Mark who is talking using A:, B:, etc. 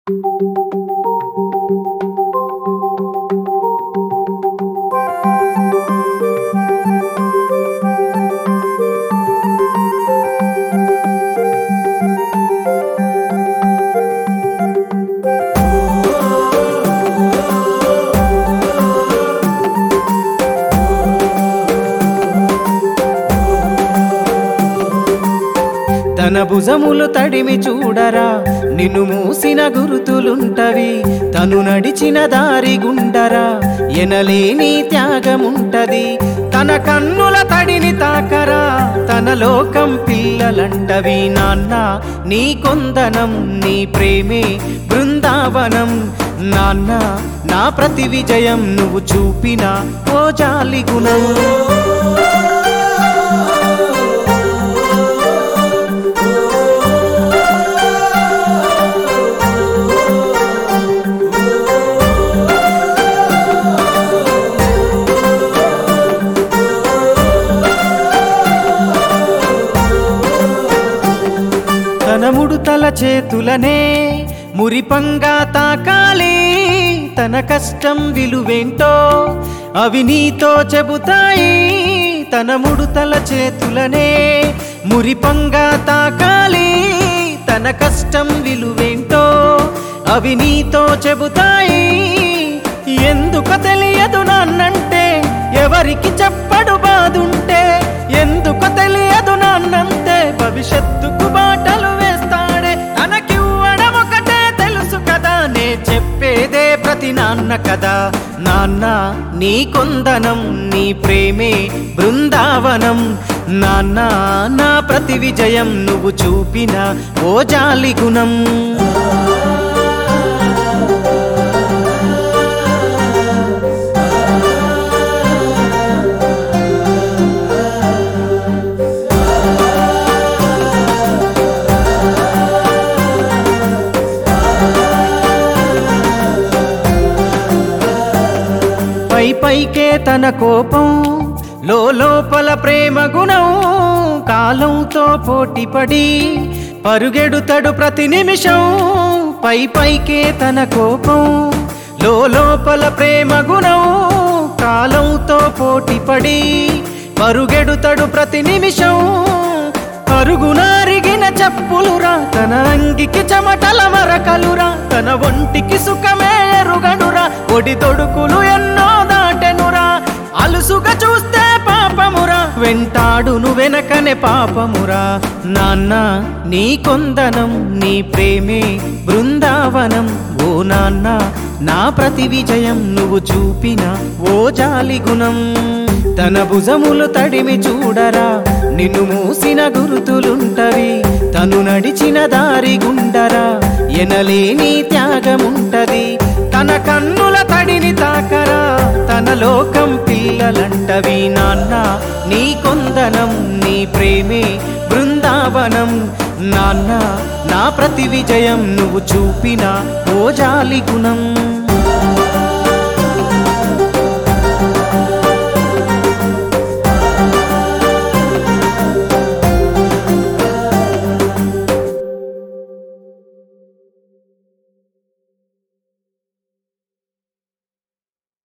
A: తన భుజములు తడిమి చూడరా నిన్ను మూసిన గురుతులుంటవి తను నడిచిన దారి గుండరా ఎనలేని త్యాగముంటది తన కన్నుల తడిని తాకరా తన లోకం పిల్లలంటవి నాన్న నీ కొందనం నీ ప్రేమే బృందావనం నాన్న నా ప్రతి విజయం నువ్వు చూపిన ఓ జాలి గుణం తన ముడుతల చేతులనే మురిపంగా తాకాలి తన కష్టం విలువేంటో అవి నీతో చెబుతాయి తన ముడుతల చేతులనే మురిపంగా తాకాలి తన కష్టం విలువేంటో అవి నీతో చెబుతాయి ఎందుకు తెలియదు నాన్నంటే ఎవరికి చెప్పడు బాదుంటే ఎందుకు తెలియదు నాన్నంతే భవిష్యత్తుకు బాటలు వేస్తాడే తనకివ్వడం ఒకటే తెలుసు కదా నే చెప్పేదే ప్రతి నాన్న కదా నాన్న నీ కొందనం నీ ప్రేమే బృందావనం నాన్న నా ప్రతి విజయం నువ్వు చూపిన ఓ జాలి గుణం పై పైకే తన కోపం లోపల ప్రేమ గుణం కాలంతో పోటీపడి పరుగెడుతడు ప్రతి నిమిషం పై పైకే తన కోపం లోపల ప్రేమ గుణం కాలంతో పోటీపడి పరుగెడుతడు ప్రతి నిమిషం పరుగునారిగిన చెప్పులురా తన అంగికి చెమటల మరకలురా తన ఒంటికి సుఖమే ఎరుగనురా ఒడి తొడుకులు ఎన్నో దాటెనురా అలుసుగా చూస్తే పాపమురా వెంటాడును వెనకనే పాపమురా నాన్న నీ కొందనం నీ ప్రేమే బృందావనం ఓ నాన్న నా ప్రతి విజయం నువ్వు చూపిన ఓ జాలి గుణం తన భుజములు తడిమి చూడరా నిన్ను మూసిన గురుతులుంటవి తను నడిచిన దారి గుండరా ఎనలేని త్యాగముంటది తన కన్నుల తడిని తాకరా తన లోకం పిల్లలంటవి నాన్న నీ కొందనం నీ ప్రేమే బృందావనం నాన్న నా ప్రతి విజయం నువ్వు చూపిన ఓ జాలి గుణం